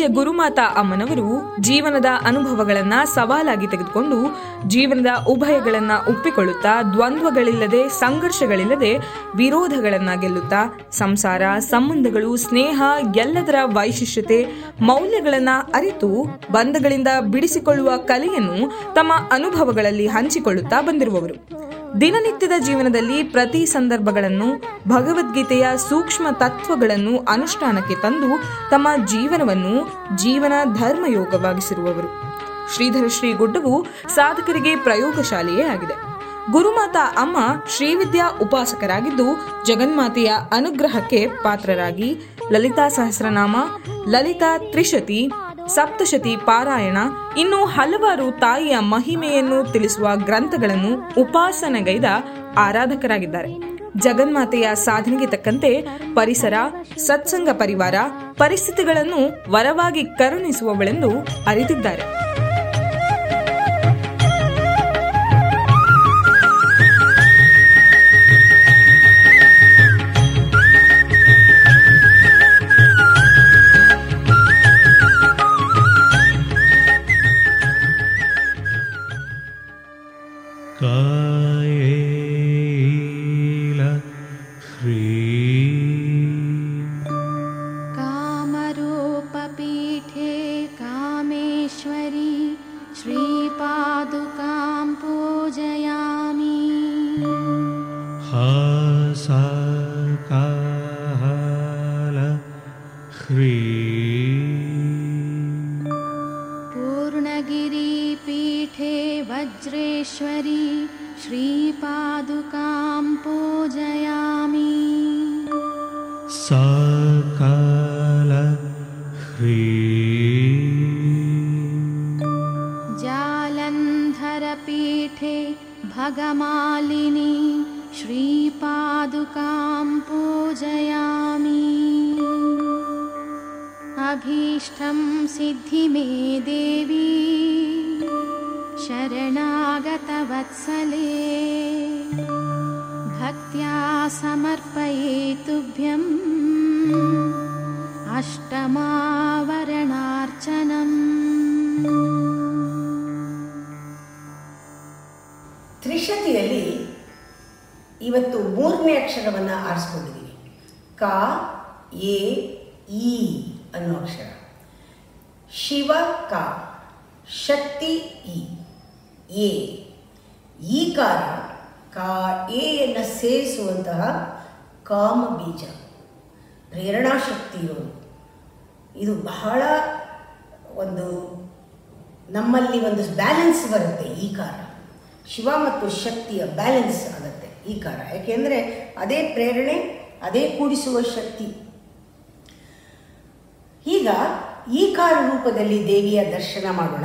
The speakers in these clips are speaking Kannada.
ಗುರುಮಾತಾ ಅಮ್ಮನವರು ಜೀವನದ ಅನುಭವಗಳನ್ನ ಸವಾಲಾಗಿ ತೆಗೆದುಕೊಂಡು ಜೀವನದ ಉಭಯಗಳನ್ನ ಒಪ್ಪಿಕೊಳ್ಳುತ್ತಾ ದ್ವಂದ್ವಗಳಿಲ್ಲದೆ ಸಂಘರ್ಷಗಳಿಲ್ಲದೆ ವಿರೋಧಗಳನ್ನ ಗೆಲ್ಲುತ್ತಾ ಸಂಸಾರ ಸಂಬಂಧಗಳು ಸ್ನೇಹ ಎಲ್ಲದರ ವೈಶಿಷ್ಟ್ಯತೆ ಮೌಲ್ಯಗಳನ್ನ ಅರಿತು ಬಂಧಗಳಿಂದ ಬಿಡಿಸಿಕೊಳ್ಳುವ ಕಲೆಯನ್ನು ತಮ್ಮ ಅನುಭವಗಳಲ್ಲಿ ಹಂಚಿಕೊಳ್ಳುತ್ತಾ ಬಂದಿರುವವರು ದಿನನಿತ್ಯದ ಜೀವನದಲ್ಲಿ ಪ್ರತಿ ಸಂದರ್ಭಗಳನ್ನು ಭಗವದ್ಗೀತೆಯ ಸೂಕ್ಷ್ಮ ತತ್ವಗಳನ್ನು ಅನುಷ್ಠಾನಕ್ಕೆ ತಂದು ತಮ್ಮ ಜೀವನವನ್ನು ಜೀವನ ಧರ್ಮಯೋಗವಾಗಿಸಿರುವವರು ಶ್ರೀಧರ ಶ್ರೀ ಗುಡ್ಡವು ಸಾಧಕರಿಗೆ ಪ್ರಯೋಗಶಾಲೆಯೇ ಆಗಿದೆ ಗುರುಮಾತಾ ಅಮ್ಮ ಶ್ರೀವಿದ್ಯಾ ಉಪಾಸಕರಾಗಿದ್ದು ಜಗನ್ಮಾತೆಯ ಅನುಗ್ರಹಕ್ಕೆ ಪಾತ್ರರಾಗಿ ಲಲಿತಾ ಸಹಸ್ರನಾಮ ಲಲಿತಾ ತ್ರಿಶತಿ ಸಪ್ತಶತಿ ಪಾರಾಯಣ ಇನ್ನು ಹಲವಾರು ತಾಯಿಯ ಮಹಿಮೆಯನ್ನು ತಿಳಿಸುವ ಗ್ರಂಥಗಳನ್ನು ಉಪಾಸನೆಗೈದ ಆರಾಧಕರಾಗಿದ್ದಾರೆ ಜಗನ್ಮಾತೆಯ ಸಾಧನೆಗೆ ತಕ್ಕಂತೆ ಪರಿಸರ ಸತ್ಸಂಗ ಪರಿವಾರ ಪರಿಸ್ಥಿತಿಗಳನ್ನು ವರವಾಗಿ ಕರುಣಿಸುವವಳೆಂದು ಅರಿತಿದ್ದಾರೆ कायेल ह्रीं कामरूपपीठे कामेश्वरी श्रीपादुकां पूजयामि हासाकाल ह्रीं पूर्णगिरिपीठे वज्रेश्वरी श्रीपादुकां पूजयामि सकाल ह्रीं जालन्धरपीठे भगमालिनी श्रीपादुकां पूजयामि अभीष्टं सिद्धि मे देवी शरणागतवत्सले भक्त्या समर्पये तुभ्यम् अष्टमावरणार्चनम् ತ್ರಿಶತಿಯಲ್ಲಿ ಇವತ್ತು ಮೂರನೇ ಅಕ್ಷರವನ್ನು ಆರಿಸ್ಕೊಂಡಿದ್ದೀವಿ ಕ ಎ ಇ ಅನ್ನೋ ಅಕ್ಷರ ಶಿವ ಕ ಶಕ್ತಿ ಇ ಎ ಈಕಾರ ಕ ಎಯನ್ನು ಸೇರಿಸುವಂತಹ ಕಾಮ ಬೀಜ ಪ್ರೇರಣಾ ಶಕ್ತಿ ಇರೋದು ಇದು ಬಹಳ ಒಂದು ನಮ್ಮಲ್ಲಿ ಒಂದು ಬ್ಯಾಲೆನ್ಸ್ ಬರುತ್ತೆ ಈ ಕಾರ ಶಿವ ಮತ್ತು ಶಕ್ತಿಯ ಬ್ಯಾಲೆನ್ಸ್ ಆಗುತ್ತೆ ಈ ಕಾರ ಯಾಕೆಂದರೆ ಅದೇ ಪ್ರೇರಣೆ ಅದೇ ಕೂಡಿಸುವ ಶಕ್ತಿ ಈಗ ಈ ಕಾರ ರೂಪದಲ್ಲಿ ದೇವಿಯ ದರ್ಶನ ಮಾಡೋಣ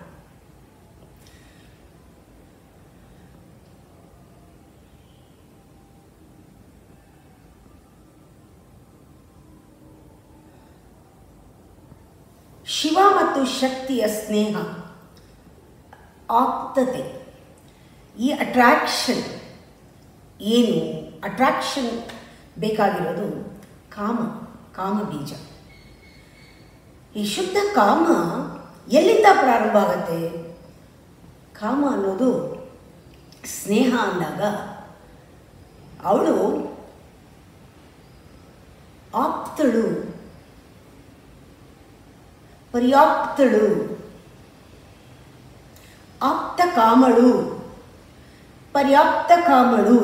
ಶಿವ ಮತ್ತು ಶಕ್ತಿಯ ಸ್ನೇಹ ಆಪ್ತತೆ ಈ ಅಟ್ರಾಕ್ಷನ್ ಏನು ಅಟ್ರಾಕ್ಷನ್ ಬೇಕಾಗಿರೋದು ಕಾಮ ಕಾಮ ಬೀಜ ಈ ಶುದ್ಧ ಕಾಮ ಎಲ್ಲಿಂದ ಪ್ರಾರಂಭ ಆಗುತ್ತೆ ಕಾಮ ಅನ್ನೋದು ಸ್ನೇಹ ಅಂದಾಗ ಅವಳು ಆಪ್ತಳು ಪರ್ಯಾಪ್ತಳು ಆಪ್ತ ಕಾಮಳು ಪರ್ಯಾಪ್ತ ಕಾಮಳು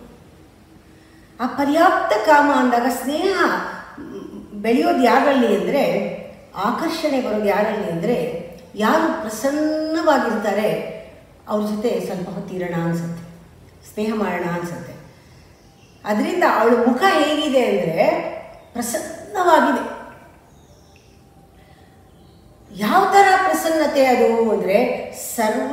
ಆ ಪರ್ಯಾಪ್ತ ಕಾಮ ಅಂದಾಗ ಸ್ನೇಹ ಮ್, ಬೆಳೆಯೋದು ಯಾರಲ್ಲಿ ಅಂದರೆ ಆಕರ್ಷಣೆ ಬರೋದು ಯಾರಲ್ಲಿ ಅಂದರೆ ಯಾರು ಪ್ರಸನ್ನವಾಗಿರ್ತಾರೆ ಅವ್ರ ಜೊತೆ ಸ್ವಲ್ಪ ಹೊತ್ತಿರೋಣ ಅನಿಸುತ್ತೆ ಸ್ನೇಹ ಮಾಡೋಣ ಅನಿಸುತ್ತೆ ಅದರಿಂದ ಅವಳ ಮುಖ ಹೇಗಿದೆ ಅಂದರೆ ಪ್ರಸನ್ನವಾಗಿದೆ ಯಾವ ಥರ ಪ್ರಸನ್ನತೆ ಅದು ಅಂದರೆ ಸರ್ವ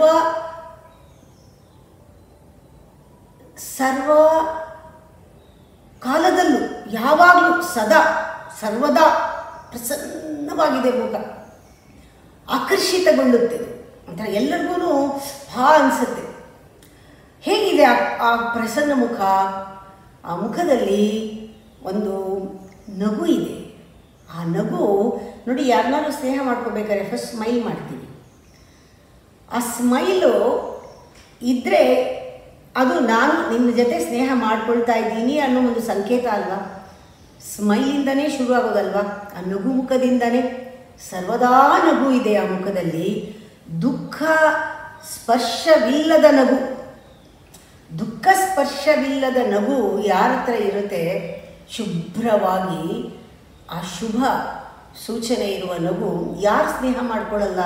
ಸರ್ವ ಕಾಲದಲ್ಲೂ ಯಾವಾಗಲೂ ಸದಾ ಸರ್ವದಾ ಪ್ರಸನ್ನವಾಗಿದೆ ಮುಖ ಆಕರ್ಷಿತಗೊಳ್ಳುತ್ತೆ ಒಂಥರ ಎಲ್ಲರಿಗೂ ಭಾ ಅನಿಸುತ್ತೆ ಹೇಗಿದೆ ಆ ಆ ಪ್ರಸನ್ನ ಮುಖ ಆ ಮುಖದಲ್ಲಿ ಒಂದು ನಗು ಇದೆ ಆ ನಗು ನೋಡಿ ಯಾರನ್ನಾರು ಸ್ನೇಹ ಮಾಡ್ಕೋಬೇಕಾದ್ರೆ ಫಸ್ಟ್ ಸ್ಮೈಲ್ ಮಾಡ್ತೀವಿ ಆ ಸ್ಮೈಲು ಇದ್ದರೆ ಅದು ನಾನು ನಿನ್ನ ಜೊತೆ ಸ್ನೇಹ ಮಾಡ್ಕೊಳ್ತಾ ಇದ್ದೀನಿ ಅನ್ನೋ ಒಂದು ಸಂಕೇತ ಅಲ್ವಾ ಸ್ಮೈಲಿಂದನೇ ಶುರು ಆಗೋದಲ್ವಾ ಆ ನಗು ಮುಖದಿಂದನೇ ಸರ್ವದಾ ನಗು ಇದೆ ಆ ಮುಖದಲ್ಲಿ ದುಃಖ ಸ್ಪರ್ಶವಿಲ್ಲದ ನಗು ದುಃಖ ಸ್ಪರ್ಶವಿಲ್ಲದ ನಗು ಯಾರ ಹತ್ರ ಇರುತ್ತೆ ಶುಭ್ರವಾಗಿ ಆ ಶುಭ ಸೂಚನೆ ಇರುವ ನಗು ಯಾರು ಸ್ನೇಹ ಮಾಡ್ಕೊಳ್ಳಲ್ಲ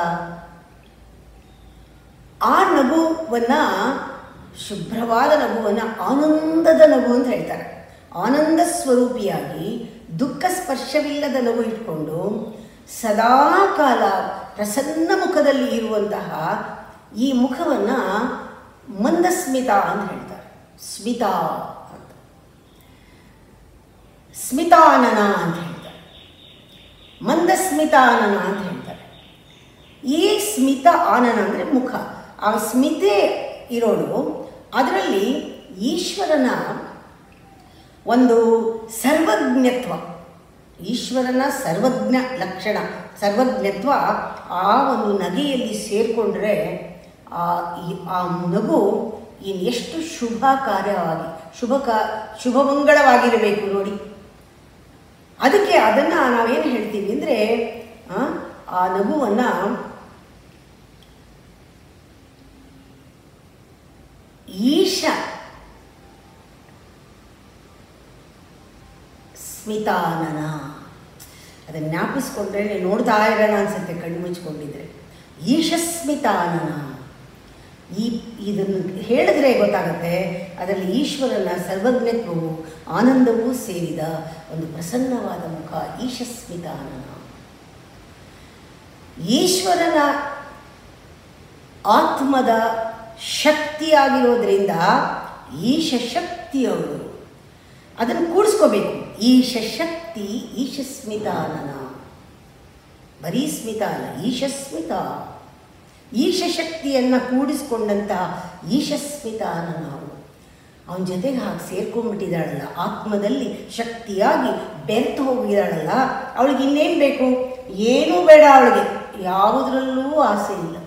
ಆ ನಗುವನ್ನು ಶುಭ್ರವಾದ ನಗುವನ್ನು ಆನಂದದ ನಗು ಅಂತ ಹೇಳ್ತಾರೆ ಆನಂದ ಸ್ವರೂಪಿಯಾಗಿ ದುಃಖ ಸ್ಪರ್ಶವಿಲ್ಲದ ನಗು ಇಟ್ಕೊಂಡು ಸದಾ ಕಾಲ ಪ್ರಸನ್ನ ಮುಖದಲ್ಲಿ ಇರುವಂತಹ ಈ ಮುಖವನ್ನು ಮಂದಸ್ಮಿತ ಅಂತ ಹೇಳ್ತಾರೆ ಸ್ಮಿತಾ ಅಂತ ಸ್ಮಿತಾನನ ಅಂತ ಹೇಳ್ತಾರೆ ಮಂದಸ್ಮಿತಾನನ ಅಂತ ಹೇಳ್ತಾರೆ ಈ ಸ್ಮಿತ ಆನನ ಅಂದರೆ ಮುಖ ಆ ಸ್ಮಿತೆ ಇರೋಳು ಅದರಲ್ಲಿ ಈಶ್ವರನ ಒಂದು ಸರ್ವಜ್ಞತ್ವ ಈಶ್ವರನ ಸರ್ವಜ್ಞ ಲಕ್ಷಣ ಸರ್ವಜ್ಞತ್ವ ಆ ಒಂದು ನಗೆಯಲ್ಲಿ ಸೇರಿಕೊಂಡ್ರೆ ಆ ಈ- ಆ ನಗು ಇನ್ನೆಷ್ಟು ಶುಭ ಕಾರ್ಯವಾಗಿ ಶುಭ ಕಾ ಶುಭಮಂಗಳವಾಗಿರಬೇಕು ನೋಡಿ ಅದಕ್ಕೆ ಅದನ್ನು ನಾವೇನು ಹೇಳ್ತೀವಿ ಅಂದರೆ ಆ ನಗುವನ್ನು ಈಶ ಸ್ಮಿತಾನನ ಅದನ್ನು ಜ್ಞಾಪಿಸ್ಕೊಂಡ್ರೆ ನೋಡ್ತಾ ಇರೋಣ ಅನ್ಸುತ್ತೆ ಕಣ್ಣು ಮುಚ್ಕೊಂಡಿದ್ರೆ ಈಶಸ್ಮಿತಾನನ ಈ ಇದನ್ನು ಹೇಳಿದ್ರೆ ಗೊತ್ತಾಗುತ್ತೆ ಅದರಲ್ಲಿ ಈಶ್ವರನ ಸರ್ವಜ್ಞತ್ವವು ಆನಂದವೂ ಸೇರಿದ ಒಂದು ಪ್ರಸನ್ನವಾದ ಮುಖ ಈಶಸ್ಮಿತಾನನ ಈಶ್ವರನ ಆತ್ಮದ ಶಕ್ತಿಯಾಗಿರೋದ್ರಿಂದ ಈಶ ಶಕ್ತಿಯವರು ಅದನ್ನು ಕೂಡಿಸ್ಕೋಬೇಕು ಈಶ ಶಕ್ತಿ ಈಶಸ್ಮಿತಾನನ ಬರೀ ಸ್ಮಿತ ಅಲ್ಲ ಈಶಸ್ಮಿತ ಈಶ ಶಕ್ತಿಯನ್ನು ಕೂಡಿಸ್ಕೊಂಡಂತಹ ಈಶಸ್ಮಿತಾನ ನಾವು ಅವನ ಜೊತೆಗೆ ಹಾಗೆ ಸೇರ್ಕೊಂಡ್ಬಿಟ್ಟಿದ್ದಾಳಲ್ಲ ಆತ್ಮದಲ್ಲಿ ಶಕ್ತಿಯಾಗಿ ಬೆರೆತು ಹೋಗಿದ್ದಾಳಲ್ಲ ಅವಳಿಗೆ ಇನ್ನೇನು ಬೇಕು ಏನೂ ಬೇಡ ಅವಳಿಗೆ ಯಾವುದರಲ್ಲೂ ಆಸೆ ಇಲ್ಲ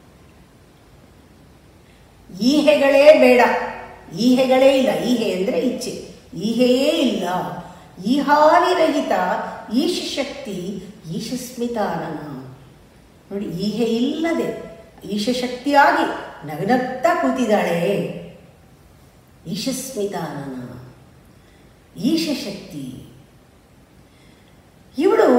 ಈಹೆಗಳೇ ಬೇಡ ಈಹೆಗಳೇ ಇಲ್ಲ ಈಹೆ ಅಂದರೆ ಇಚ್ಛೆ ಈಹೆಯೇ ಇಲ್ಲ ಈಹಾವಿರಹಿತ ಈಶ ಶಕ್ತಿ ಈಶಸ್ಮಿತಾನನ ನೋಡಿ ಈಹೆ ಇಲ್ಲದೆ ಈಶ ಶಕ್ತಿಯಾಗಿ ನಗನಗ್ತಾ ಕೂತಿದ್ದಾಳೆ ಈಶಸ್ಮಿತಾನನ ಈಶ ಶಕ್ತಿ ಇವಳು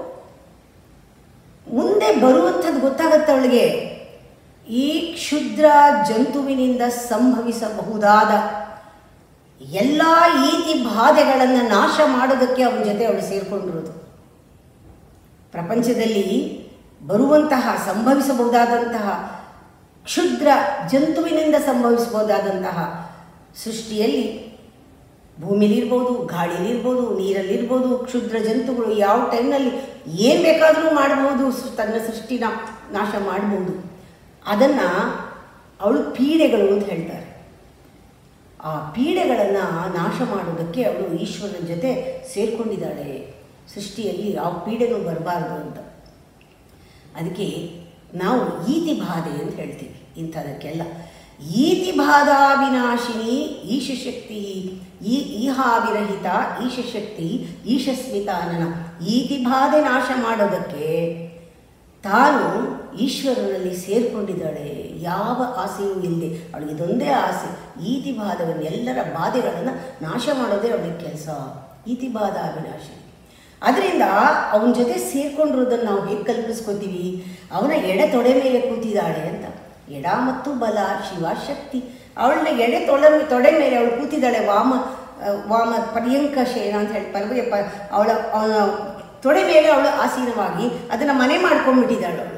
ಮುಂದೆ ಬರುವಂಥದ್ದು ಗೊತ್ತಾಗತ್ತೆ ಅವಳಿಗೆ ಈ ಕ್ಷುದ್ರ ಜಂತುವಿನಿಂದ ಸಂಭವಿಸಬಹುದಾದ ಎಲ್ಲ ಈತಿ ಬಾಧೆಗಳನ್ನು ನಾಶ ಮಾಡೋದಕ್ಕೆ ಅವನ ಜೊತೆ ಅವಳು ಸೇರಿಕೊಂಡಿರೋದು ಪ್ರಪಂಚದಲ್ಲಿ ಬರುವಂತಹ ಸಂಭವಿಸಬಹುದಾದಂತಹ ಕ್ಷುದ್ರ ಜಂತುವಿನಿಂದ ಸಂಭವಿಸಬಹುದಾದಂತಹ ಸೃಷ್ಟಿಯಲ್ಲಿ ಭೂಮಿಲಿರ್ಬೋದು ಗಾಳಿಲಿರ್ಬೋದು ನೀರಲ್ಲಿರ್ಬೋದು ಕ್ಷುದ್ರ ಜಂತುಗಳು ಯಾವ ಟೈಮ್ನಲ್ಲಿ ಏನು ಬೇಕಾದರೂ ಮಾಡ್ಬೋದು ಸೃ- ತನ್ನ ಸೃಷ್ಟಿನ ನಾಶ ಮಾಡ್ಬೋದು ಅದನ್ನು ಅವಳು ಪೀಡೆಗಳು ಅಂತ ಹೇಳ್ತಾರೆ ಆ ಪೀಡೆಗಳನ್ನು ನಾಶ ಮಾಡೋದಕ್ಕೆ ಅವಳು ಈಶ್ವರನ ಜೊತೆ ಸೇರ್ಕೊಂಡಿದ್ದಾಳೆ ಸೃಷ್ಟಿಯಲ್ಲಿ ಯಾವ ಪೀಡೆನೂ ಬರಬಾರ್ದು ಅಂತ ಅದಕ್ಕೆ ನಾವು ಈತಿ ಬಾಧೆ ಅಂತ ಹೇಳ್ತೀವಿ ಇಂಥದಕ್ಕೆಲ್ಲ ಈತಿ ಬಾಧಾವಿನಾಶಿನಿ ಈಶಶಕ್ತಿ ಈ ಈಹಾವಿರಹಿತ ಈಶಶಕ್ತಿ ಈಶಸ್ಮಿತಾನನ ಈತಿ ಬಾಧೆ ನಾಶ ಮಾಡೋದಕ್ಕೆ ತಾನು ಈಶ್ವರನಲ್ಲಿ ಸೇರಿಕೊಂಡಿದ್ದಾಳೆ ಯಾವ ಆಸೆಯೂ ಇಲ್ಲದೆ ಅವಳಿಗೆ ಇದೊಂದೇ ಆಸೆ ಈತಿ ಬಾಧವನ್ನು ಎಲ್ಲರ ಬಾಧೆಗಳನ್ನು ನಾಶ ಮಾಡೋದೇ ಅವಳಿಗೆ ಕೆಲಸ ಈತಿ ಬಾಧ ಅವಿನಾಶಿ ಅದರಿಂದ ಅವನ ಜೊತೆ ಸೇರ್ಕೊಂಡಿರೋದನ್ನು ನಾವು ಹೇಗೆ ಕಲ್ಪಿಸ್ಕೋತೀವಿ ಅವನ ಎಡೆ ತೊಡೆ ಮೇಲೆ ಕೂತಿದ್ದಾಳೆ ಅಂತ ಎಡ ಮತ್ತು ಬಲ ಶಿವಶಕ್ತಿ ಅವಳನ್ನ ಎಡೆ ತೊಡೆ ತೊಡೆ ಮೇಲೆ ಅವಳು ಕೂತಿದ್ದಾಳೆ ವಾಮ ಆ, ವಾಮ ಪರ್ಯಂಕ ಶಯನ ಅಂತ ಹೇಳಿ ಪರ್ವಯ ಪ ಅವಳ ಅವನ ತೊಡೆ ಮೇಲೆ ಅವಳು ಆಸೀನವಾಗಿ ಅದನ್ನು ಮನೆ ಮಾಡ್ಕೊಂಡ್ಬಿಟ್ಟಿದ್ದಾಳೆ ಅವಳು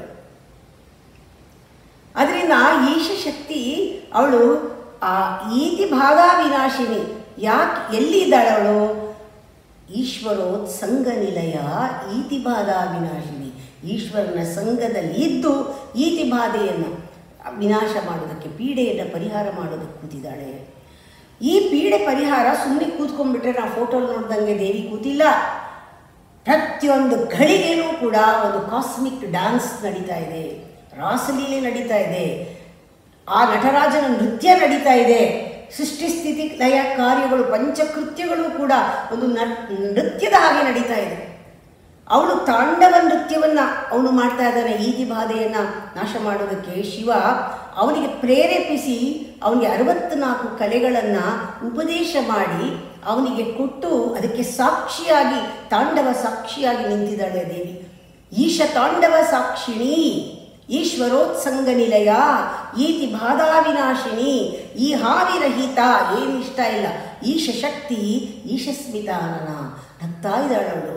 ಅದರಿಂದ ಈಶ ಶಕ್ತಿ ಅವಳು ಆ ಈತಿ ಬಾಧಾ ವಿನಾಶಿನಿ ಯಾಕೆ ಎಲ್ಲಿ ಇದ್ದಾಳೆ ಅವಳು ಈಶ್ವರೋತ್ ಸಂಘ ನಿಲಯ ಈತಿ ಬಾಧಾ ವಿನಾಶಿನಿ ಈಶ್ವರನ ಸಂಘದಲ್ಲಿ ಇದ್ದು ಈತಿ ಬಾಧೆಯನ್ನು ವಿನಾಶ ಮಾಡೋದಕ್ಕೆ ಪೀಡೆಯನ್ನು ಪರಿಹಾರ ಮಾಡೋದಕ್ಕೆ ಕೂತಿದ್ದಾಳೆ ಈ ಪೀಡೆ ಪರಿಹಾರ ಸುಮ್ಮನೆ ಕೂತ್ಕೊಂಡ್ಬಿಟ್ರೆ ನಾವು ಫೋಟೋಲ್ಲಿ ನೋಡ್ದಂಗೆ ದೇವಿ ಕೂತಿಲ್ಲ ಪ್ರತಿಯೊಂದು ಘಳಿಗೆನೂ ಕೂಡ ಒಂದು ಕಾಸ್ಮಿಕ್ ಡ್ಯಾನ್ಸ್ ನಡೀತಾ ಇದೆ ರಾಸಲೀಲೆ ನಡೀತಾ ಇದೆ ಆ ನಟರಾಜನ ನೃತ್ಯ ನಡೀತಾ ಇದೆ ಸೃಷ್ಟಿ ಸ್ಥಿತಿ ಲಯ ಕಾರ್ಯಗಳು ಪಂಚಕೃತ್ಯಗಳು ಕೂಡ ಒಂದು ನ- ನೃತ್ಯದ ಹಾಗೆ ನಡೀತಾ ಇದೆ ಅವಳು ತಾಂಡವ ನೃತ್ಯವನ್ನ ಅವನು ಮಾಡ್ತಾ ಇದ್ದಾನೆ ಈತಿ ಬಾಧೆಯನ್ನ ನಾಶ ಮಾಡೋದಕ್ಕೆ ಶಿವ ಅವನಿಗೆ ಪ್ರೇರೇಪಿಸಿ ಅವನಿಗೆ ಅರವತ್ನಾಲ್ಕು ಕಲೆಗಳನ್ನ ಉಪದೇಶ ಮಾಡಿ ಅವನಿಗೆ ಕೊಟ್ಟು ಅದಕ್ಕೆ ಸಾಕ್ಷಿಯಾಗಿ ತಾಂಡವ ಸಾಕ್ಷಿಯಾಗಿ ನಿಂತಿದ್ದಾಳೆ ದೇವಿ ಈಶ ತಾಂಡವ ಸಾಕ್ಷಿಣಿ ಈಶ್ವರೋತ್ಸಂಗ ನಿಲಯ ಈತಿ ಬಾಧಾವಿನಾಶಿನಿ ಈ ಹಾವಿರಹಿತ ಏನು ಇಷ್ಟ ಇಲ್ಲ ಈಶ ಶಕ್ತಿ ಈಶಸ್ಮಿತಾನನ ನಗ್ತಾ ಇದ್ದಾಳೆ ಅವಳು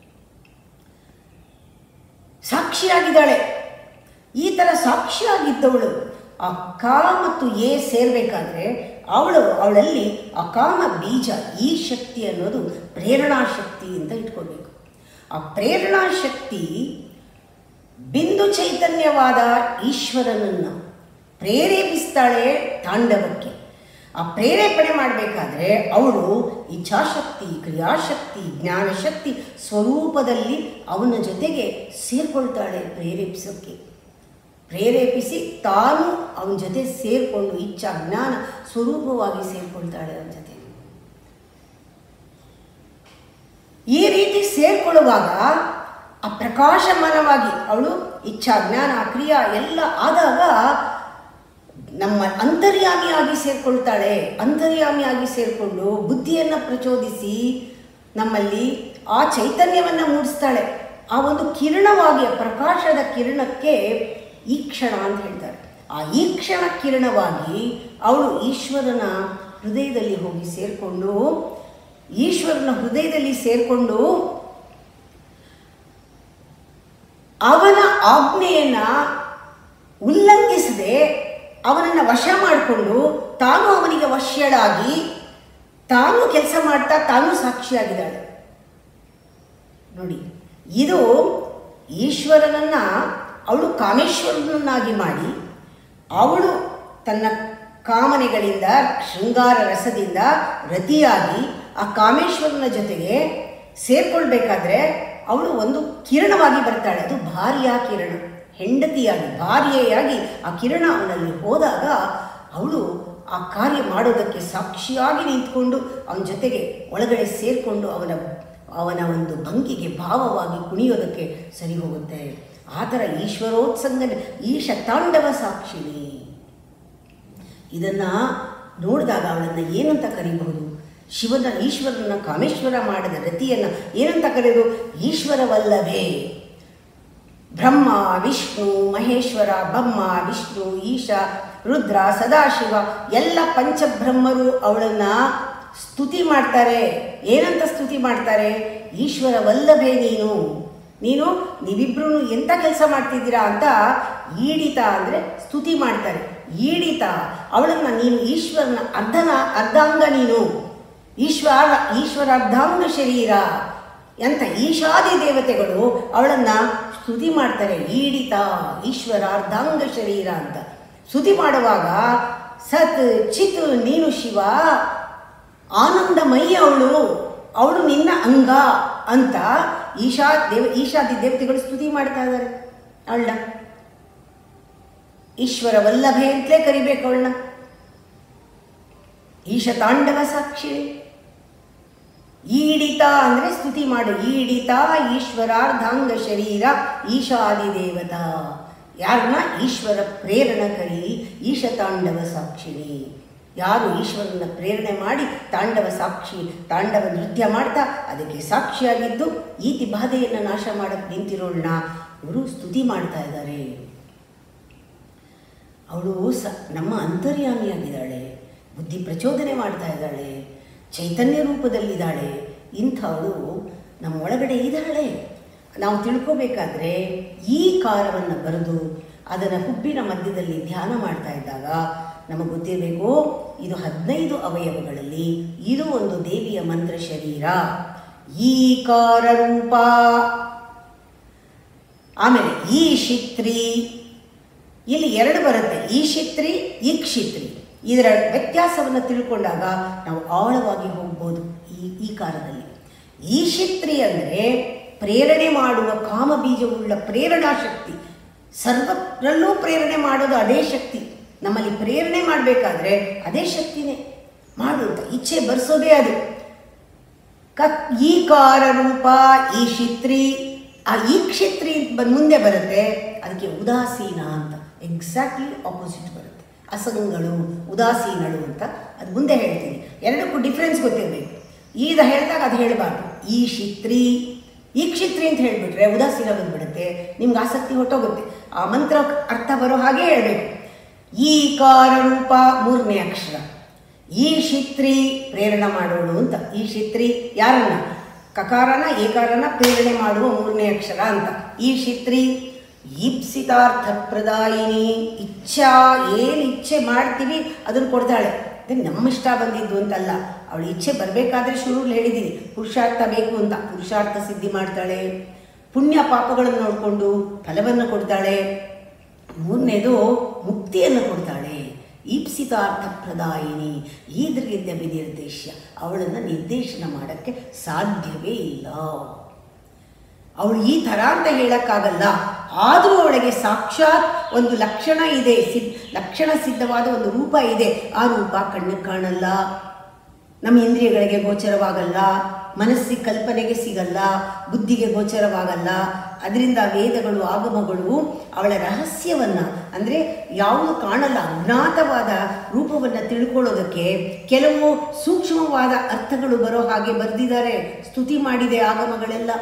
ಸಾಕ್ಷಿಯಾಗಿದ್ದಾಳೆ ಈ ಥರ ಸಾಕ್ಷಿಯಾಗಿದ್ದವಳು ಆ ಕ ಮತ್ತು ಎ ಸೇರಬೇಕಾದ್ರೆ ಅವಳು ಅವಳಲ್ಲಿ ಆ ಕಾಮ ಬೀಜ ಈ ಶಕ್ತಿ ಅನ್ನೋದು ಪ್ರೇರಣಾ ಶಕ್ತಿ ಅಂತ ಇಟ್ಕೊಳ್ಬೇಕು ಆ ಪ್ರೇರಣಾ ಶಕ್ತಿ ಬಿಂದು ಚೈತನ್ಯವಾದ ಈಶ್ವರನನ್ನು ಪ್ರೇರೇಪಿಸ್ತಾಳೆ ತಾಂಡವಕ್ಕೆ ಆ ಪ್ರೇರೇಪಣೆ ಮಾಡಬೇಕಾದ್ರೆ ಅವಳು ಇಚ್ಛಾಶಕ್ತಿ ಕ್ರಿಯಾಶಕ್ತಿ ಜ್ಞಾನಶಕ್ತಿ ಸ್ವರೂಪದಲ್ಲಿ ಅವನ ಜೊತೆಗೆ ಸೇರ್ಕೊಳ್ತಾಳೆ ಪ್ರೇರೇಪಿಸೋಕ್ಕೆ ಪ್ರೇರೇಪಿಸಿ ತಾನು ಅವನ ಜೊತೆ ಸೇರಿಕೊಂಡು ಇಚ್ಛಾ ಜ್ಞಾನ ಸ್ವರೂಪವಾಗಿ ಸೇರ್ಕೊಳ್ತಾಳೆ ಅವನ ಜೊತೆ ಈ ರೀತಿ ಸೇರ್ಕೊಳ್ಳುವಾಗ ಆ ಪ್ರಕಾಶಮಾನವಾಗಿ ಅವಳು ಇಚ್ಛಾ ಜ್ಞಾನ ಕ್ರಿಯಾ ಎಲ್ಲ ಆದಾಗ ನಮ್ಮ ಅಂತರ್ಯಾಮಿಯಾಗಿ ಸೇರ್ಕೊಳ್ತಾಳೆ ಅಂತರ್ಯಾಮಿಯಾಗಿ ಸೇರಿಕೊಂಡು ಬುದ್ಧಿಯನ್ನು ಪ್ರಚೋದಿಸಿ ನಮ್ಮಲ್ಲಿ ಆ ಚೈತನ್ಯವನ್ನು ಮೂಡಿಸ್ತಾಳೆ ಆ ಒಂದು ಕಿರಣವಾಗಿ ಆ ಪ್ರಕಾಶದ ಕಿರಣಕ್ಕೆ ಈಕ್ಷಣ ಅಂತ ಹೇಳ್ತಾರೆ ಆ ಈಕ್ಷಣ ಕಿರಣವಾಗಿ ಅವಳು ಈಶ್ವರನ ಹೃದಯದಲ್ಲಿ ಹೋಗಿ ಸೇರಿಕೊಂಡು ಈಶ್ವರನ ಹೃದಯದಲ್ಲಿ ಸೇರಿಕೊಂಡು ಅವನ ಆಜ್ಞೆಯನ್ನ ಉಲ್ಲಂಘಿಸದೆ ಅವನನ್ನು ವಶ ಮಾಡಿಕೊಂಡು ತಾನು ಅವನಿಗೆ ವಶ್ಯಳಾಗಿ ತಾನು ಕೆಲಸ ಮಾಡ್ತಾ ತಾನು ಸಾಕ್ಷಿಯಾಗಿದ್ದಾಳೆ ನೋಡಿ ಇದು ಈಶ್ವರನನ್ನ ಅವಳು ಕಾಮೇಶ್ವರನನ್ನಾಗಿ ಮಾಡಿ ಅವಳು ತನ್ನ ಕಾಮನೆಗಳಿಂದ ಶೃಂಗಾರ ರಸದಿಂದ ರತಿಯಾಗಿ ಆ ಕಾಮೇಶ್ವರನ ಜೊತೆಗೆ ಸೇರ್ಕೊಳ್ಬೇಕಾದ್ರೆ ಅವಳು ಒಂದು ಕಿರಣವಾಗಿ ಬರ್ತಾಳೆ ಅದು ಭಾರ್ಯ ಕಿರಣ ಹೆಂಡತಿಯಾಗಿ ಭಾರ್ಯೆಯಾಗಿ ಆ ಕಿರಣ ಅವನಲ್ಲಿ ಹೋದಾಗ ಅವಳು ಆ ಕಾರ್ಯ ಮಾಡೋದಕ್ಕೆ ಸಾಕ್ಷಿಯಾಗಿ ನಿಂತ್ಕೊಂಡು ಅವನ ಜೊತೆಗೆ ಒಳಗಡೆ ಸೇರಿಕೊಂಡು ಅವನ ಅವನ ಒಂದು ಭಂಗಿಗೆ ಭಾವವಾಗಿ ಕುಣಿಯೋದಕ್ಕೆ ಸರಿ ಹೋಗುತ್ತೆ ಆ ಥರ ಈಶ್ವರೋತ್ಸಂಗ ಈಶ ತಾಂಡವ ಸಾಕ್ಷಿಣಿ ಇದನ್ನ ನೋಡಿದಾಗ ಅವಳನ್ನು ಏನಂತ ಕರೀಬಹುದು ಶಿವನ ಈಶ್ವರನ ಕಾಮೇಶ್ವರ ಮಾಡಿದ ರತಿಯನ್ನು ಏನಂತ ಕರೆಯೋದು ಈಶ್ವರವಲ್ಲವೇ ಬ್ರಹ್ಮ ವಿಷ್ಣು ಮಹೇಶ್ವರ ಬ್ರಹ್ಮ ವಿಷ್ಣು ಈಶ ರುದ್ರ ಸದಾಶಿವ ಎಲ್ಲ ಪಂಚಬ್ರಹ್ಮರು ಅವಳನ್ನ ಸ್ತುತಿ ಮಾಡ್ತಾರೆ ಏನಂತ ಸ್ತುತಿ ಮಾಡ್ತಾರೆ ಈಶ್ವರವಲ್ಲಭೇ ನೀನು ನೀನು ನೀವಿಬ್ರು ಎಂಥ ಕೆಲಸ ಮಾಡ್ತಿದ್ದೀರಾ ಅಂತ ಈಡಿತ ಅಂದರೆ ಸ್ತುತಿ ಮಾಡ್ತಾರೆ ಈಡಿತ ಅವಳನ್ನ ನೀನು ಈಶ್ವರನ ಅರ್ಧನ ಅರ್ಧಾಂಗ ನೀನು ಈಶ್ವರ ಈಶ್ವರ ಅರ್ಧಾಂಗ ಶರೀರ ಅಂತ ಈಶಾದಿ ದೇವತೆಗಳು ಅವಳನ್ನ ಸ್ತುತಿ ಮಾಡ್ತಾರೆ ಈಡಿತ ಈಶ್ವರ ಅರ್ಧಾಂಗ ಶರೀರ ಅಂತ ಸ್ತುತಿ ಮಾಡುವಾಗ ಸತ್ ಚಿತ್ ನೀನು ಶಿವ ಆನಂದಮಯಿ ಅವಳು ಅವಳು ನಿನ್ನ ಅಂಗ ಅಂತ ಈಶಾ ದೇವ ಈಶಾದಿ ದೇವತೆಗಳು ಸ್ತುತಿ ಮಾಡ್ತಾ ಇದ್ದಾರೆ ಅವಳನ್ನ ಈಶ್ವರ ವಲ್ಲಭೆ ಅಂತಲೇ ಕರಿಬೇಕು ಅವಳನ್ನ ಈಶ ತಾಂಡವ ಸಾಕ್ಷಿ ಈಡಿತ ಅಂದರೆ ಸ್ತುತಿ ಮಾಡು ಈಡಿತ ಈಶ್ವರಾರ್ಧಾಂಗ ಶರೀರ ಈಶಾದಿ ದೇವತಾ ಯಾರನ್ನ ಈಶ್ವರ ಪ್ರೇರಣ ಕರಿ ಈಶ ತಾಂಡವ ಸಾಕ್ಷಿಣಿ ಯಾರು ಈಶ್ವರನ ಪ್ರೇರಣೆ ಮಾಡಿ ತಾಂಡವ ಸಾಕ್ಷಿ ತಾಂಡವ ನೃತ್ಯ ಮಾಡ್ತಾ ಅದಕ್ಕೆ ಸಾಕ್ಷಿಯಾಗಿದ್ದು ಈತಿ ಬಾಧೆಯನ್ನು ನಾಶ ಮಾಡಕ್ಕೆ ನಿಂತಿರೋಳನ್ನ ಇವರು ಸ್ತುತಿ ಮಾಡ್ತಾ ಇದ್ದಾರೆ ಅವಳು ಸ ನಮ್ಮ ಅಂತರ್ಯಾಮಿಯಾಗಿದ್ದಾಳೆ ಬುದ್ಧಿ ಪ್ರಚೋದನೆ ಮಾಡ್ತಾ ಇದ್ದಾಳೆ ಚೈತನ್ಯ ರೂಪದಲ್ಲಿದ್ದಾಳೆ ಇಂಥವಳು ನಮ್ಮ ಒಳಗಡೆ ಇದ್ದಾಳೆ ನಾವು ತಿಳ್ಕೋಬೇಕಾದ್ರೆ ಈ ಕಾರವನ್ನು ಬರೆದು ಅದನ್ನು ಹುಬ್ಬಿನ ಮಧ್ಯದಲ್ಲಿ ಧ್ಯಾನ ಮಾಡ್ತಾ ಇದ್ದಾಗ ನಮಗೆ ಗೊತ್ತಿರಬೇಕು ಇದು ಹದಿನೈದು ಅವಯವಗಳಲ್ಲಿ ಇದು ಒಂದು ದೇವಿಯ ಮಂತ್ರ ಶರೀರ ಈ ಕಾರ ರೂಪ ಆಮೇಲೆ ಈ ಶಿತ್ರಿ ಇಲ್ಲಿ ಎರಡು ಬರುತ್ತೆ ಈ ಶಿತ್ರಿ ಈ ಕ್ಷಿತ್ರಿ ಇದರ ವ್ಯತ್ಯಾಸವನ್ನು ತಿಳ್ಕೊಂಡಾಗ ನಾವು ಆಳವಾಗಿ ಹೋಗ್ಬೋದು ಈ ಈ ಕಾಲದಲ್ಲಿ ಈ ಶಿತ್ರಿ ಅಂದರೆ ಪ್ರೇರಣೆ ಮಾಡುವ ಕಾಮಬೀಜವುಳ್ಳ ಪ್ರೇರಣಾ ಶಕ್ತಿ ಸರ್ವರಲ್ಲೂ ಪ್ರೇರಣೆ ಮಾಡೋದು ಅದೇ ಶಕ್ತಿ ನಮ್ಮಲ್ಲಿ ಪ್ರೇರಣೆ ಮಾಡಬೇಕಾದ್ರೆ ಅದೇ ಶಕ್ತಿನೇ ಮಾಡು ಅಂತ ಇಚ್ಛೆ ಬರ್ಸೋದೇ ಅದು ಕ ಈ ಕಾರ ರೂಪ ಈ ಶಿತ್ರಿ ಆ ಈ ಕ್ಷಿತ್ರಿ ಬಂದು ಮುಂದೆ ಬರುತ್ತೆ ಅದಕ್ಕೆ ಉದಾಸೀನ ಅಂತ ಎಕ್ಸಾಕ್ಟ್ಲಿ ಆಪೋಸಿಟ್ ಬರುತ್ತೆ ಅಸಂಗಳು ಉದಾಸೀನಳು ಅಂತ ಅದು ಮುಂದೆ ಹೇಳ್ತೀನಿ ಎರಡಕ್ಕೂ ಡಿಫ್ರೆನ್ಸ್ ಗೊತ್ತಿರಬೇಕು ಈಗ ಹೇಳಿದಾಗ ಅದು ಹೇಳಬಾರ್ದು ಈ ಶಿತ್ರಿ ಈ ಕ್ಷಿತ್ರಿ ಅಂತ ಹೇಳಿಬಿಟ್ರೆ ಉದಾಸೀನ ಬಂದ್ಬಿಡುತ್ತೆ ನಿಮ್ಗೆ ಆಸಕ್ತಿ ಹೊಟ್ಟೋಗುತ್ತೆ ಆ ಮಂತ್ರ ಅರ್ಥ ಬರೋ ಹಾಗೆ ಹೇಳಬೇಕು ಈ ಕಾರ ರೂಪ ಮೂರನೇ ಅಕ್ಷರ ಈ ಶಿತ್ರಿ ಪ್ರೇರಣೆ ಮಾಡೋಳು ಅಂತ ಈ ಶಿತ್ರಿ ಯಾರನ್ನ ಕಕಾರನ ಏಕಾರನ ಪ್ರೇರಣೆ ಮಾಡುವ ಮೂರನೇ ಅಕ್ಷರ ಅಂತ ಈ ಶಿತ್ರಿ ಈಪ್ಸಿತಾರ್ಥ ಪ್ರದಾಯಿನಿ ಇಚ್ಛಾ ಏನು ಇಚ್ಛೆ ಮಾಡ್ತೀವಿ ಅದನ್ನು ಕೊಡ್ತಾಳೆ ಅದೇ ನಮ್ಮ ಇಷ್ಟ ಬಂದಿದ್ದು ಅಂತಲ್ಲ ಅವಳ ಇಚ್ಛೆ ಬರಬೇಕಾದ್ರೆ ಶುರುಲಿ ಹೇಳಿದ್ದೀನಿ ಪುರುಷಾರ್ಥ ಬೇಕು ಅಂತ ಪುರುಷಾರ್ಥ ಸಿದ್ಧಿ ಮಾಡ್ತಾಳೆ ಪುಣ್ಯ ಪಾಪಗಳನ್ನು ನೋಡಿಕೊಂಡು ಫಲವನ್ನು ಕೊಡ್ತಾಳೆ ಮೂರನೇದು ಮುಕ್ತಿಯನ್ನು ಕೊಡ್ತಾಳೆ ಈಪ್ಸಿತಾರ್ಥ ಪ್ರದಾಯಿನಿ ಈದ್ರಿಂದ ನಿರ್ದೇಶ ಅವಳನ್ನು ನಿರ್ದೇಶನ ಮಾಡೋಕ್ಕೆ ಸಾಧ್ಯವೇ ಇಲ್ಲ ಅವಳು ಈ ಥರ ಅಂತ ಹೇಳಕ್ಕಾಗಲ್ಲ ಆದರೂ ಅವಳಿಗೆ ಸಾಕ್ಷಾತ್ ಒಂದು ಲಕ್ಷಣ ಇದೆ ಸಿದ್ ಲಕ್ಷಣ ಸಿದ್ಧವಾದ ಒಂದು ರೂಪ ಇದೆ ಆ ರೂಪ ಕಣ್ಣಿಗೆ ಕಾಣಲ್ಲ ನಮ್ಮ ಇಂದ್ರಿಯಗಳಿಗೆ ಗೋಚರವಾಗಲ್ಲ ಮನಸ್ಸಿಗೆ ಕಲ್ಪನೆಗೆ ಸಿಗಲ್ಲ ಬುದ್ಧಿಗೆ ಗೋಚರವಾಗಲ್ಲ ಅದರಿಂದ ವೇದಗಳು ಆಗಮಗಳು ಅವಳ ರಹಸ್ಯವನ್ನು ಅಂದರೆ ಯಾವುದು ಕಾಣಲ್ಲ ಅಜ್ಞಾತವಾದ ರೂಪವನ್ನು ತಿಳ್ಕೊಳ್ಳೋದಕ್ಕೆ ಕೆಲವು ಸೂಕ್ಷ್ಮವಾದ ಅರ್ಥಗಳು ಬರೋ ಹಾಗೆ ಬರೆದಿದ್ದಾರೆ ಸ್ತುತಿ ಮಾಡಿದೆ ಆಗಮಗಳೆಲ್ಲ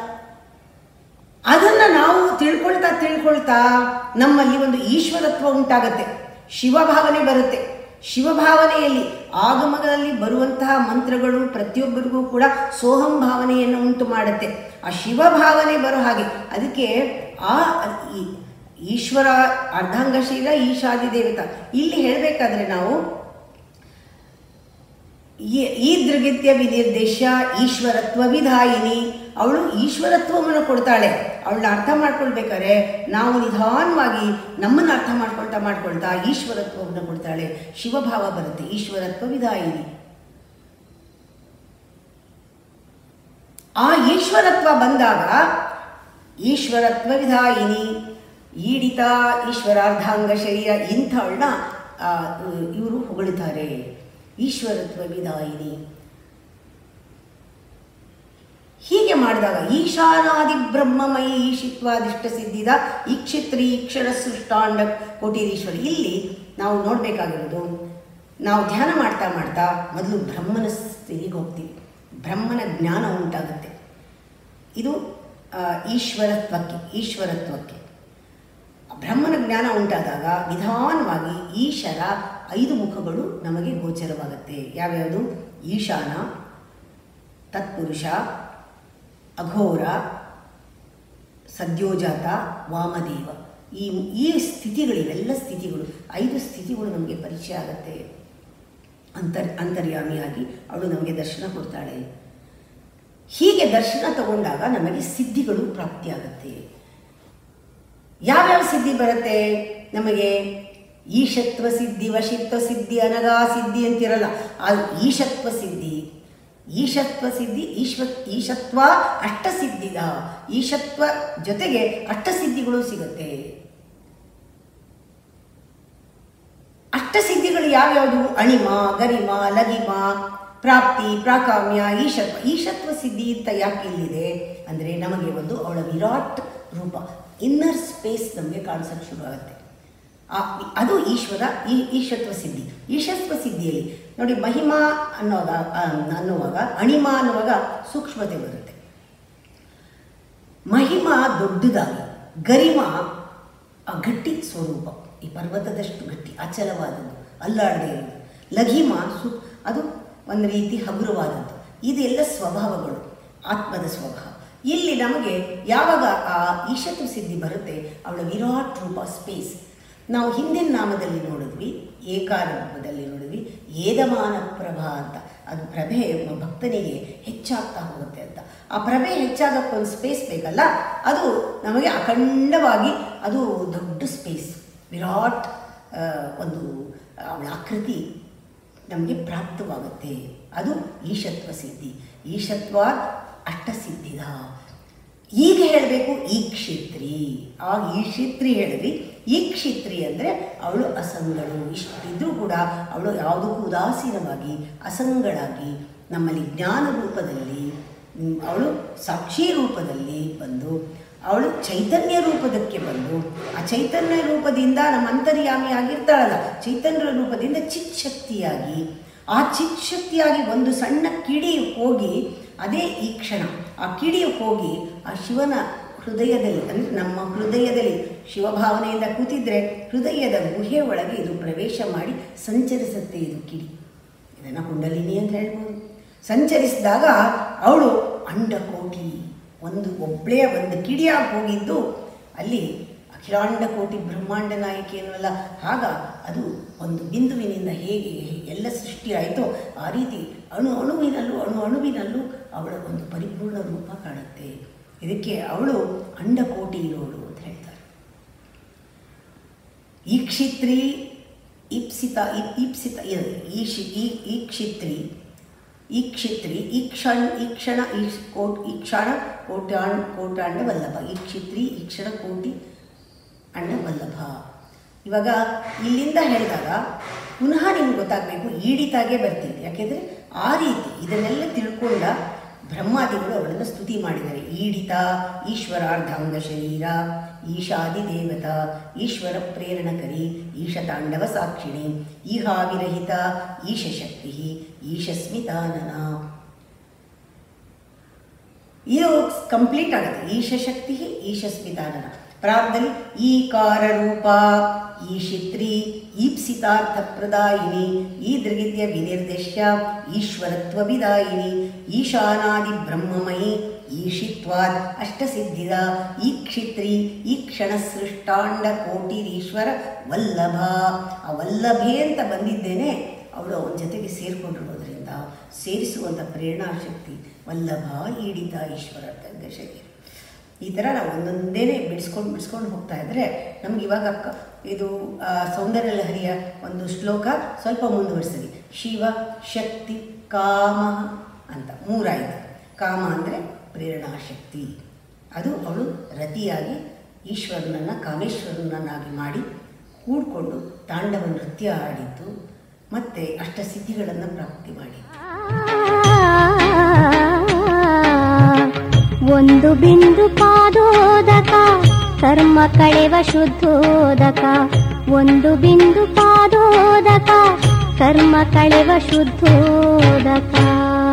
ಅದನ್ನು ನಾವು ತಿಳ್ಕೊಳ್ತಾ ತಿಳ್ಕೊಳ್ತಾ ನಮ್ಮಲ್ಲಿ ಒಂದು ಈಶ್ವರತ್ವ ಉಂಟಾಗತ್ತೆ ಶಿವಭಾವನೆ ಬರುತ್ತೆ ಶಿವಭಾವನೆಯಲ್ಲಿ ಆಗಮಗಳಲ್ಲಿ ಬರುವಂತಹ ಮಂತ್ರಗಳು ಪ್ರತಿಯೊಬ್ಬರಿಗೂ ಕೂಡ ಸೋಹಂ ಭಾವನೆಯನ್ನು ಉಂಟು ಮಾಡುತ್ತೆ ಆ ಶಿವಭಾವನೆ ಬರೋ ಹಾಗೆ ಅದಕ್ಕೆ ಆ ಈ ಈಶ್ವರ ಅರ್ಧಾಂಗಶೀಲ ಈಶಾದಿ ದೇವತ ಇಲ್ಲಿ ಹೇಳಬೇಕಾದ್ರೆ ನಾವು ಈ- ಈ ದೃಗಿತ್ಯ ವಿನಿರ್ದೇಶ ಈಶ್ವರತ್ವ ವಿಧಾಯಿನಿ ಅವಳು ಈಶ್ವರತ್ವವನ್ನು ಕೊಡ್ತಾಳೆ ಅವಳನ್ನ ಅರ್ಥ ಮಾಡ್ಕೊಳ್ಬೇಕಾದ್ರೆ ನಾವು ನಿಧಾನವಾಗಿ ನಮ್ಮನ್ನು ಅರ್ಥ ಮಾಡ್ಕೊಳ್ತಾ ಮಾಡ್ಕೊಳ್ತಾ ಈಶ್ವರತ್ವವನ್ನು ಕೊಡ್ತಾಳೆ ಶಿವಭಾವ ಬರುತ್ತೆ ಈಶ್ವರತ್ವ ವಿಧಾಯಿನಿ ಆ ಈಶ್ವರತ್ವ ಬಂದಾಗ ಈಶ್ವರತ್ವ ವಿಧಾಯಿನಿ ಈಡಿತ ಈಶ್ವರಾರ್ಧಾಂಗ ಶರೀರ ಇಂಥವಳನ್ನ ಇವರು ಹೊಗಳುತ್ತಾರೆ ಈಶ್ವರತ್ವ ವಿಧಾಯಿನಿ ಹೀಗೆ ಮಾಡಿದಾಗ ಈಶಾನಾದಿ ಬ್ರಹ್ಮಮಯಿ ಈಶಿತ್ವಾದಿಷ್ಟ ಸಿದ್ಧಿದ ಈಕ್ಷಿತ್ರಿ ಈಕ್ಷರ ಸೃಷ್ಟಾಂಡ ಕೋಟಿರೀಶ್ವರ ಇಲ್ಲಿ ನಾವು ನೋಡಬೇಕಾಗಿರೋದು ನಾವು ಧ್ಯಾನ ಮಾಡ್ತಾ ಮಾಡ್ತಾ ಮೊದಲು ಬ್ರಹ್ಮನ ಸ್ಥಿತಿಗೆ ಹೋಗ್ತೀವಿ ಬ್ರಹ್ಮನ ಜ್ಞಾನ ಉಂಟಾಗುತ್ತೆ ಇದು ಆ, ಈಶ್ವರತ್ವಕ್ಕೆ ಈಶ್ವರತ್ವಕ್ಕೆ ಬ್ರಹ್ಮನ ಜ್ಞಾನ ಉಂಟಾದಾಗ ನಿಧಾನವಾಗಿ ಈಶರ ಐದು ಮುಖಗಳು ನಮಗೆ ಗೋಚರವಾಗುತ್ತೆ ಯಾವ್ಯಾವುದು ಈಶಾನ ತತ್ಪುರುಷ ಅಘೋರ ಸದ್ಯೋಜಾತ ವಾಮದೇವ ಈ ಈ ಸ್ಥಿತಿಗಳು ಇವೆಲ್ಲ ಸ್ಥಿತಿಗಳು ಐದು ಸ್ಥಿತಿಗಳು ನಮಗೆ ಪರಿಚಯ ಆಗುತ್ತೆ ಅಂತರ್ ಅಂತರ್ಯಾಮಿಯಾಗಿ ಅವಳು ನಮಗೆ ದರ್ಶನ ಕೊಡ್ತಾಳೆ ಹೀಗೆ ದರ್ಶನ ತಗೊಂಡಾಗ ನಮಗೆ ಸಿದ್ಧಿಗಳು ಪ್ರಾಪ್ತಿಯಾಗತ್ತೆ ಯಾವ್ಯಾವ ಸಿದ್ಧಿ ಬರುತ್ತೆ ನಮಗೆ ಈಶತ್ವ ಸಿದ್ಧಿ ವಶಿತ್ವ ಸಿದ್ಧಿ ಅನಗಾ ಸಿದ್ಧಿ ಅಂತಿರಲ್ಲ ಅದು ಈಶತ್ವ ಸಿದ್ಧಿ ಈಶತ್ವ ಸಿದ್ಧಿ ಈಶ್ವ ಈಶತ್ವ ಅಷ್ಟಸಿದ್ಧಿದ ಈಶತ್ವ ಜೊತೆಗೆ ಅಷ್ಟಸಿದ್ಧಿಗಳು ಸಿಗುತ್ತೆ ಅಷ್ಟಸಿದ್ಧಿಗಳು ಯಾವ್ಯಾವುದು ಅಣಿಮ ಗರಿಮ ಲಗಿಮ ಪ್ರಾಪ್ತಿ ಪ್ರಾಕಾಮ್ಯ ಈಶತ್ವ ಈಶತ್ವ ಸಿದ್ಧಿ ಅಂತ ಯಾಕೆ ಇಲ್ಲಿದೆ ಅಂದರೆ ನಮಗೆ ಒಂದು ಅವಳ ವಿರಾಟ್ ರೂಪ ಇನ್ನರ್ ಸ್ಪೇಸ್ ನಮಗೆ ಕಾಣಿಸೋಕ್ಕೆ ಶುರು ಆಗುತ್ತೆ ಆ ಅದು ಈಶ್ವರ ಈ ಈಶತ್ವ ಸಿದ್ಧಿ ಈಶತ್ವ ಸಿದ್ಧಿಯಲ್ಲಿ ನೋಡಿ ಮಹಿಮಾ ಅನ್ನೋವಾಗ ಆ, ಅನ್ನುವಾಗ ಅಣಿಮ ಅನ್ನುವಾಗ ಸೂಕ್ಷ್ಮತೆ ಬರುತ್ತೆ ಮಹಿಮ ದೊಡ್ಡದಾಗಿ ಗರಿಮ ಆ ಗಟ್ಟಿ ಸ್ವರೂಪ ಈ ಪರ್ವತದಷ್ಟು ಗಟ್ಟಿ ಅಚಲವಾದದ್ದು ಅಲ್ಲಾಡದೆ ಇರೋದು ಲಘಿಮ ಸು ಅದು ಒಂದು ರೀತಿ ಹಗುರವಾದದ್ದು ಇದೆಲ್ಲ ಸ್ವಭಾವಗಳು ಆತ್ಮದ ಸ್ವಭಾವ ಇಲ್ಲಿ ನಮಗೆ ಯಾವಾಗ ಆ ಈಶತ್ವ ಸಿದ್ಧಿ ಬರುತ್ತೆ ಅವಳ ವಿರಾಟ್ ರೂಪ ಸ್ಪೇಸ್ ನಾವು ಹಿಂದಿನ ನಾಮದಲ್ಲಿ ನೋಡಿದ್ವಿ ಏಕಾರ ರೂಪದಲ್ಲಿ ನೋಡಿದ್ವಿ ಏದಮಾನ ಪ್ರಭಾ ಅಂತ ಅದು ಪ್ರಭೆ ಒಬ್ಬ ಭಕ್ತನಿಗೆ ಹೆಚ್ಚಾಗ್ತಾ ಹೋಗುತ್ತೆ ಅಂತ ಆ ಪ್ರಭೆ ಹೆಚ್ಚಾಗಕ್ಕೆ ಒಂದು ಸ್ಪೇಸ್ ಬೇಕಲ್ಲ ಅದು ನಮಗೆ ಅಖಂಡವಾಗಿ ಅದು ದೊಡ್ಡ ಸ್ಪೇಸ್ ವಿರಾಟ್ ಆ, ಒಂದು ಅವಳ ಆಕೃತಿ ನಮಗೆ ಪ್ರಾಪ್ತವಾಗುತ್ತೆ ಅದು ಈಶತ್ವ ಸಿದ್ಧಿ ಈಶತ್ವ ಅಷ್ಟಸಿದ್ಧಿದ ಈಗ ಹೇಳಬೇಕು ಈ ಕ್ಷಿತ್ರಿ ಆಗ ಈ ಕ್ಷಿತ್ರಿ ಹೇಳಿದ್ವಿ ಈ ಕ್ಷಿತ್ರಿ ಅಂದರೆ ಅವಳು ಅಸಂಗಳು ಇಷ್ಟಿದ್ರೂ ಕೂಡ ಅವಳು ಯಾವುದಕ್ಕೂ ಉದಾಸೀನವಾಗಿ ಅಸಂಗಳಾಗಿ ನಮ್ಮಲ್ಲಿ ಜ್ಞಾನ ರೂಪದಲ್ಲಿ ಹ್ಮ್, ಅವಳು ಸಾಕ್ಷಿ ರೂಪದಲ್ಲಿ ಬಂದು ಅವಳು ಚೈತನ್ಯ ರೂಪದಕ್ಕೆ ಬಂದು ಆ ಚೈತನ್ಯ ರೂಪದಿಂದ ನಮ್ಮ ಅಂತರ್ಯಾಮಿ ಆಗಿರ್ತಾಳಲ್ಲ ಚೈತನ್ಯ ರೂಪದಿಂದ ಚಿತ್ ಶಕ್ತಿಯಾಗಿ ಆ ಚಿತ್ ಶಕ್ತಿಯಾಗಿ ಒಂದು ಸಣ್ಣ ಕಿಡಿ ಹೋಗಿ ಅದೇ ಈ ಕ್ಷಣ ಆ ಕಿಡಿ ಹೋಗಿ ಆ ಶಿವನ ಹೃದಯದಲ್ಲಿ ಅಂದರೆ ನಮ್ಮ ಹೃದಯದಲ್ಲಿ ಶಿವಭಾವನೆಯಿಂದ ಕೂತಿದ್ರೆ ಹೃದಯದ ಗುಹೆ ಒಳಗೆ ಇದು ಪ್ರವೇಶ ಮಾಡಿ ಸಂಚರಿಸುತ್ತೆ ಇದು ಕಿಡಿ ಇದನ್ನು ಕುಂಡಲಿನಿ ಅಂತ ಹೇಳ್ಬೋದು ಸಂಚರಿಸಿದಾಗ ಅವಳು ಅಂಡಕೋಟಿ ಒಂದು ಒಬ್ಬಳೇ ಒಂದು ಕಿಡಿಯಾಗಿ ಹೋಗಿದ್ದು ಅಲ್ಲಿ ಅಖಿಲಾಂಡ ಕೋಟಿ ಬ್ರಹ್ಮಾಂಡ ನಾಯಕಿ ಅನ್ನೋಲ್ಲ ಆಗ ಅದು ಒಂದು ಬಿಂದುವಿನಿಂದ ಹೇಗೆ ಎಲ್ಲ ಸೃಷ್ಟಿಯಾಯಿತೋ ಆ ರೀತಿ ಅಣು ಅಣುವಿನಲ್ಲೂ ಅಣು ಅಣುವಿನಲ್ಲೂ ಅವಳ ಒಂದು ಪರಿಪೂರ್ಣ ರೂಪ ಕಾಣುತ್ತೆ ಇದಕ್ಕೆ ಅವಳು ಅಂಡಕೋಟಿ ಇರೋಳು ಅಂತ ಹೇಳ್ತಾರೆ ಈ ಕ್ಷಿತ್ರಿ ಇಪ್ಸಿತ ಇಪ್- ಇಪ್ಸಿತ ಇ- ಈ ಶಿ ಈ ಈ ಕ್ಷಿತ್ರಿ ಈ ಕ್ಷಿತ್ರಿ ಈ ಕ್ಷಣ ಈ ಕ್ಷಣ ಈ ಕೋಟ್ ಈ ಕ್ಷಣ ಕೋಟ್ಯಾಣ್ ಕೋಟ್ಯಾಂಡ ವಲ್ಲಭ ಈ ಕ್ಷಿತ್ರಿ ಈ ಕ್ಷಣ ಕೋಟಿ ಅಣ್ಣ ವಲ್ಲಭ ಇವಾಗ ಇಲ್ಲಿಂದ ಹೇಳಿದಾಗ ಪುನಃ ನಿಮ್ಗೆ ಗೊತ್ತಾಗಬೇಕು ಈಡಿತಾಗೆ ಬರ್ತೀವಿ ಯಾಕೆಂದರೆ ಆ ರೀತಿ ಇದನ್ನೆಲ್ಲ ತಿಳ್ಕೊಂಡ ಬ್ರಹ್ಮಾದಿಗಳು ಅವಳನ್ನು ಸ್ತುತಿ ಮಾಡಿದ್ದಾರೆ ಈಡಿತ ಈಶ್ವರಾರ್ಧಾಂಗ ಶರೀರ ಈಶಾದಿ ದೇವತಾ ಈಶ್ವರ ಪ್ರೇರಣಕರಿ ಈಶ ತಾಂಡವ ಸಾಕ್ಷಿಣಿ ಈಹಾವಿರಹಿತ ಈಶ ಶಕ್ತಿ ಈಶಸ್ಮಿತಾನನ ಇದು ಕಂಪ್ಲೀಟ್ ಆಗುತ್ತೆ ಈಶಶಕ್ತಿ ಈಶಸ್ಮಿತಾನನ ಪ್ರಾರಬ್ಧದಲ್ಲಿ ಈಕಾರ ರೂಪ ಈಶಿತ್ರಿ ಈಪ್ಸಿತಾರ್ಥ ಪ್ರದಾಯಿನಿ ಈ ದೃಗಿದ್ಯ ವಿನಿರ್ದೇಶ್ಯ ಈಶ್ವರತ್ವ ವಿದಾಯಿನಿ ಈಶಾನಾದಿ ಬ್ರಹ್ಮಮಯಿ ಈಶಿತ್ವಾದ್ ಅಷ್ಟಸಿದ್ಧಿದ ಈ ಕ್ಷಿತ್ರಿ ಈ ಕ್ಷಣ ಸೃಷ್ಟಾಂಡ ಕೋಟಿರೀಶ್ವರ ವಲ್ಲಭ ಆ ವಲ್ಲಭೆ ಅಂತ ಬಂದಿದ್ದೇನೆ ಅವಳು ಅವನ ಜೊತೆಗೆ ಸೇರಿಕೊಂಡಿರೋದ್ರಿಂದ ಸೇರಿಸುವಂಥ ಪ್ರೇರಣಾ ಶಕ್ತಿ ವಲ್ಲಭ ಈಡಿತ ಈಶ್ವರ ತಂಗ ಶರೀರ ಈ ಥರ ನಾವು ಒಂದೊಂದೇನೆ ಬಿಡಿಸ್ಕೊಂಡು ಬಿಡಿಸ್ಕೊಂಡು ಹೋಗ್ತಾ ಇದ್ದರೆ ನಮ್ಗೆ ಇವಾಗ ಕ- ಇದು ಆ, ಸೌಂದರ್ಯ ಲಹರಿಯ ಒಂದು ಶ್ಲೋಕ ಸ್ವಲ್ಪ ಮುಂದುವರಿಸಲಿ ಶಿವ ಶಕ್ತಿ ಕಾಮ ಅಂತ ಮೂರಾಯಿತು ಕಾಮ ಅಂದರೆ ಪ್ರೇರಣಾ ಶಕ್ತಿ ಅದು ಅವಳು ರತಿಯಾಗಿ ಈಶ್ವರನನ್ನು ಕಾಮೇಶ್ವರನನ್ನಾಗಿ ಮಾಡಿ ಕೂಡ್ಕೊಂಡು ತಾಂಡವ ನೃತ್ಯ ಆಡಿದ್ದು ಮತ್ತು ಅಷ್ಟಸಿದ್ಧಿಗಳನ್ನು ಪ್ರಾಪ್ತಿ ಮಾಡಿ ಒಂದು ಬಿಂದು ಪಾದೋದಕ ಕರ್ಮ ಕಳೆವ ಶುದ್ಧೋದಕ ಒಂದು ಬಿಂದು ಪಾದೋದಕ ಕರ್ಮ ಕಳೆವ ಶುದ್ಧೋದಕ